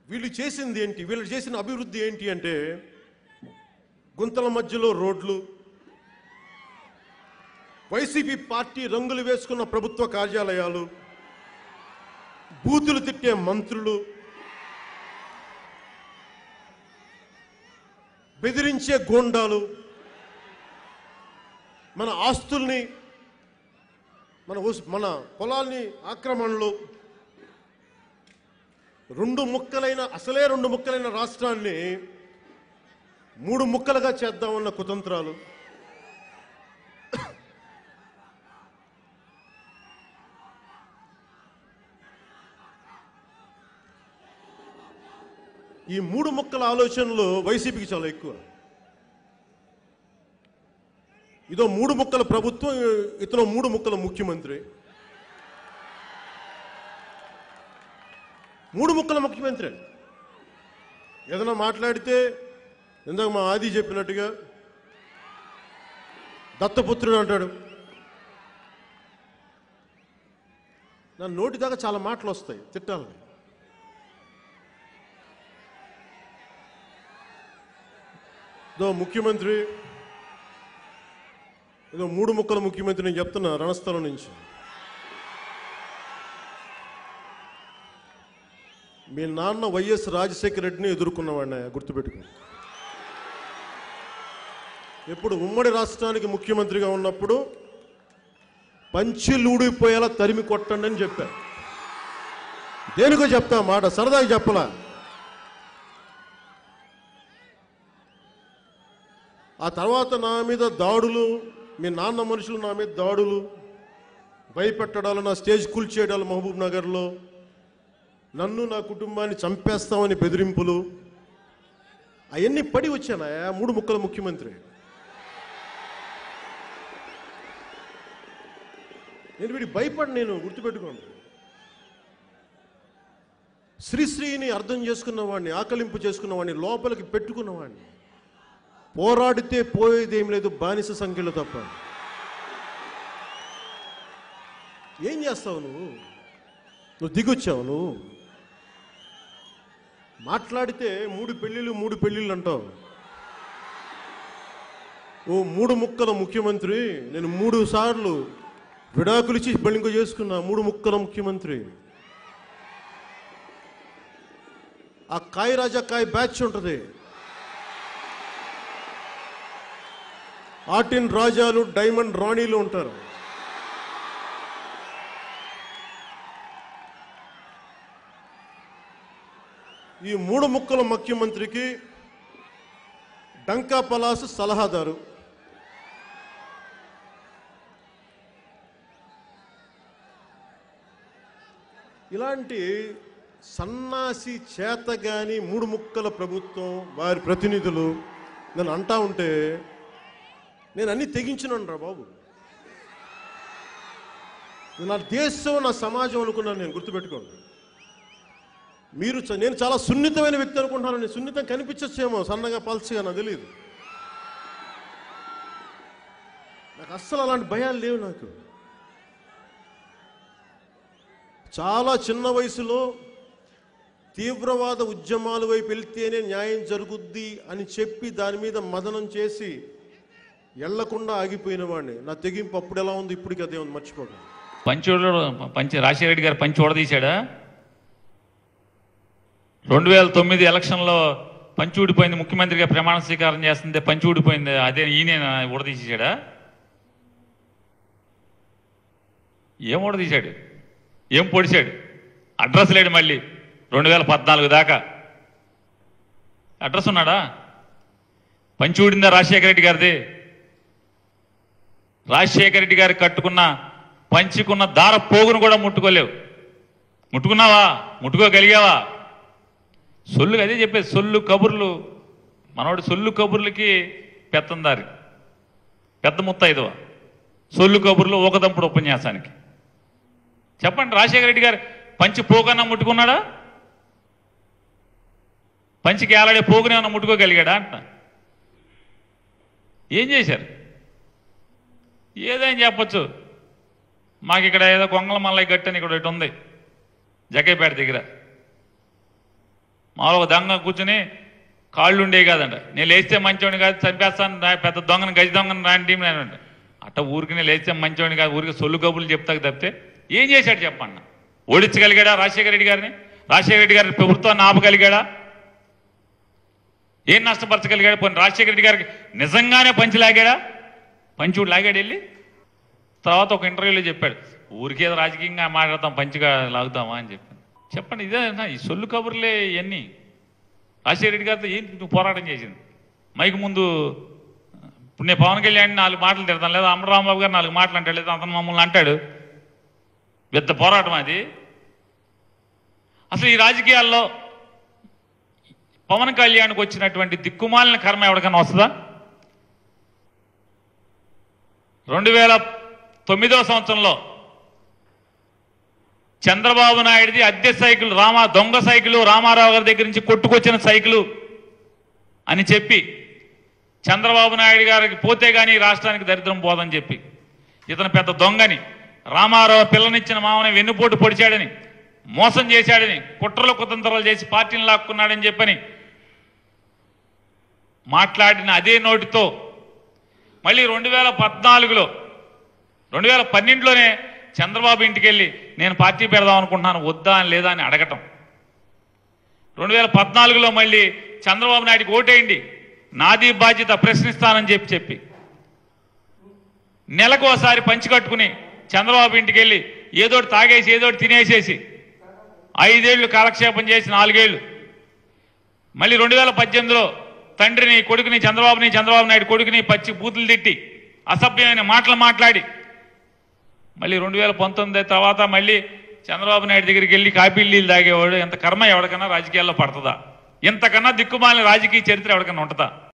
వీళ్ళు చేసింది ఏంటి వీళ్ళు చేసిన అభివృద్ధి ఏంటి అంటే గుంతల మధ్యలో రోడ్లు వైసీపీ పార్టీ రంగులు వేసుకున్న ప్రభుత్వ కార్యాలయాలు బూతులు తిట్టే మంత్రులు బెదిరించే గోండాలు మన ఆస్తుల్ని మన ఉస్- మన పొలాల్ని ఆక్రమణలు రెండు ముక్కలైన అసలే రెండు ముక్కలైన రాష్ట్రాన్ని మూడు ముక్కలుగా చేద్దామన్న కుతంత్రాలు ఈ మూడు ముక్కల ఆలోచనలు వైసీపీకి చాలా ఎక్కువ ఇదో మూడు ముక్కల ప్రభుత్వం ఇతను మూడు ముక్కల ముఖ్యమంత్రి మూడు ముక్కల ముఖ్యమంత్రి ఏదైనా మాట్లాడితే ఇందాక మా ఆది చెప్పినట్టుగా దత్తపుత్రుడు అంటాడు నా నోటి దాకా చాలా మాటలు వస్తాయి తిట్టాలని ఇదో ముఖ్యమంత్రి ఏదో మూడు ముక్కల ముఖ్యమంత్రి నేను చెప్తున్నా రణస్థలం నుంచి మీ నాన్న వైఎస్ రాజశేఖర రెడ్డిని ఎదుర్కొన్నవాడిని గుర్తుపెట్టుకో ఎప్పుడు ఉమ్మడి రాష్ట్రానికి ముఖ్యమంత్రిగా ఉన్నప్పుడు పంచిలూడిపోయేలా తరిమి కొట్టండి అని చెప్పా దేనికో చెప్తా మాట సరదాగా చెప్పలా ఆ తర్వాత నా మీద దాడులు మీ నాన్న మనుషులు నా మీద దాడులు భయపెట్టడాలు నా స్టేజ్ కూల్చేయడాలు మహబూబ్ నగర్లో నన్ను నా కుటుంబాన్ని చంపేస్తామని బెదిరింపులు అవన్నీ పడి వచ్చానా మూడు ముక్కల ముఖ్యమంత్రి నేను వీడి భయపడి నేను గుర్తుపెట్టుకోండి శ్రీశ్రీని అర్థం చేసుకున్నవాడిని ఆకలింపు చేసుకున్నవాడిని లోపలికి పెట్టుకున్నవాడిని పోరాడితే పోయేదేం లేదు బానిస సంఖ్యలో తప్ప ఏం చేస్తావు నువ్వు నువ్వు దిగొచ్చావు నువ్వు మాట్లాడితే మూడు పెళ్ళిళ్ళు మూడు పెళ్ళిళ్ళు అంటావు ఓ మూడు ముక్కల ముఖ్యమంత్రి నేను మూడు సార్లు విడాకులు ఇచ్చి బలింక చేసుకున్నా మూడు ముక్కల ముఖ్యమంత్రి ఆ కాయ రాజా కాయ బ్యాచ్ ఉంటుంది ఆర్టిన్ రాజాలు డైమండ్ రాణీలు ఉంటారు ఈ మూడు ముక్కల ముఖ్యమంత్రికి డంకా పలాస్ సలహాదారు ఇలాంటి సన్నాసి చేతగాని మూడు ముక్కల ప్రభుత్వం వారి ప్రతినిధులు నన్ను అంటా ఉంటే నేను అన్ని తెగించినాను రా బాబు ఇది నా దేశం నా సమాజం అనుకున్నాను నేను గుర్తుపెట్టుకోండి మీరు చ- నేను చాలా సున్నితమైన వ్యక్తి అనుకుంటున్నాను నేను సున్నితం కనిపించచ్చేమో సన్నగా పల్చగా నాకు తెలియదు నాకు అస్సలు అలాంటి భయాలు లేవు నాకు చాలా చిన్న వయసులో తీవ్రవాద ఉద్యమాల వైపు వెళ్తేనే న్యాయం జరుగుద్ది అని చెప్పి దాని మీద మదనం చేసి ఎళ్లకుండా ఆగిపోయిన వాడిని నా తెగింపు అప్పుడు ఎలా ఉంది ఇప్పటికి అదే ఉంది మర్చిపోకండి పంచోడు పంచి రాజశేఖర రెడ్డి గారు పంచి ఊడదీశాడా రెండు వేల తొమ్మిది ఎలక్షన్లో పంచి ఊడిపోయింది ముఖ్యమంత్రిగా ప్రమాణ స్వీకారం చేస్తుంటే పంచి ఊడిపోయింది అదే ఈయన ఊడదీసేశాడా ఏం ఊడదీశాడు ఏం పొడిచాడు అడ్రస్ లేడు మళ్ళీ రెండు వేల పద్నాలుగు దాకా అడ్రస్ ఉన్నాడా పంచి ఊడిందా రాజశేఖర రెడ్డి గారిది రాజశేఖర రెడ్డి గారు కట్టుకున్న పంచుకున్న దార పోగును కూడా ముట్టుకోలేవు ముట్టుకున్నావా ముట్టుకోగలిగావా సొల్లు అదే చెప్పేది సొల్లు కబుర్లు మనోడి సొల్లు కబుర్లకి పెత్తందారి పెద్ద ముత్తైదవ సొల్లు కబుర్లు ఒకదంపుడు ఉపన్యాసానికి చెప్పండి రాజశేఖర రెడ్డి గారు పంచి పోగన్నా ముట్టుకున్నాడా పంచికి ఏలాడే పోగునేమన్నా ముట్టుకోగలిగాడా అంట ఏం చేశారు ఏదైనా చెప్పొచ్చు మాకు ఇక్కడ ఏదో కొంగల మల్లయ్య గట్టు అని ఇక్కడ ఒకటి ఉంది జగ్గైపేట దగ్గర మామూలుగా దొంగ కూర్చుని కాళ్ళు ఉండేవి కాదంట నేను లేస్తే మంచివాడిని కాదు చంపేస్తాను నా పెద్ద దొంగను గజ దొంగను రాంటి నేను అంట అట్ట ఊరికి లేస్తే మంచివాడిని కాదు ఊరికి సొల్లు కబుర్లు చెప్తాకు తప్పితే ఏం చేశాడు చెప్పన్న ఓడించగలిగాడా రాజశేఖర రెడ్డి గారిని రాజశేఖర రెడ్డి గారి ప్రభుత్వాన్ని ఆపగలిగాడా ఏం నష్టపరచగలిగాడు పోనీ రాజశేఖర రెడ్డి గారికి నిజంగానే పంచి లాగాడా పంచుడు లాగాడు వెళ్ళి తర్వాత ఒక ఇంటర్వ్యూలో చెప్పాడు ఊరికేదో రాజకీయంగా మాట్లాడతాం పంచిగా లాగుతామా అని చెప్పాను చెప్పండి ఇదే ఈ సొల్లు కబుర్లే ఇవన్నీ రాజశేఖర రెడ్డి గారితో ఏంటి నువ్వు పోరాటం చేసింది మైక్ ముందు ఇప్పుడు నేను పవన్ కళ్యాణ్ నాలుగు మాటలు తిడతాను లేదా అమరరాంబాబు గారు నాలుగు మాటలు అంటాడు లేదా అతను మమ్మల్ని అంటాడు పెద్ద పోరాటం అది అసలు ఈ రాజకీయాల్లో పవన్ కళ్యాణ్కి వచ్చినటువంటి దిక్కుమాలిన కర్మ ఎవరికైనా వస్తుందా రెండు వేల తొమ్మిదవ సంవత్సరంలో చంద్రబాబు నాయుడిది అద్దె సైకిల్ రామా దొంగ సైకిల్ రామారావు గారి దగ్గర నుంచి కొట్టుకొచ్చిన సైకిల్ అని చెప్పి చంద్రబాబు నాయుడు గారికి పోతే గానీ ఈ రాష్ట్రానికి దరిద్రం పోదని చెప్పి ఇతను పెద్ద దొంగని రామారావు పిల్లనిచ్చిన మామని వెన్నుపోటు పొడిచాడని మోసం చేశాడని కుట్రలు కుతంత్రాలు చేసి పార్టీని లాక్కున్నాడని చెప్పని మాట్లాడిన అదే నోటితో మళ్ళీ రెండు వేల పద్నాలుగులో రెండు వేల పన్నెండులోనే చంద్రబాబు ఇంటికి వెళ్ళి నేను పార్టీ పెడదాం అనుకుంటున్నాను వద్దా అని లేదా అని అడగటం రెండు వేల పద్నాలుగులో మళ్ళీ చంద్రబాబు నాయుడికి ఓటేయండి నాది బాధ్యత ప్రశ్నిస్తానని చెప్పి చెప్పి నెలకు ఒకసారి పంచి కట్టుకుని చంద్రబాబు ఇంటికి వెళ్ళి ఏదోటి తాగేసి ఏదోటి తినేసేసి ఐదేళ్లు కాలక్షేపం చేసి నాలుగేళ్లు మళ్ళీ రెండు వేల పద్దెనిమిదిలో తండ్రిని కొడుకుని చంద్రబాబుని చంద్రబాబు నాయుడు కొడుకుని పచ్చి బూతులు తిట్టి అసభ్యమైన మాటలు మాట్లాడి మళ్ళీ రెండు వేల పంతొమ్మిది తర్వాత మళ్ళీ చంద్రబాబు నాయుడు దగ్గరికి వెళ్ళి కాపీలు నీళ్ళు తాగేవాడు ఎంత కర్మ ఎవరికైనా రాజకీయాల్లో పడుతుందా ఇంతకన్నా దిక్కుమాలిన రాజకీయ చరిత్ర ఎవరికైనా ఉంటుందా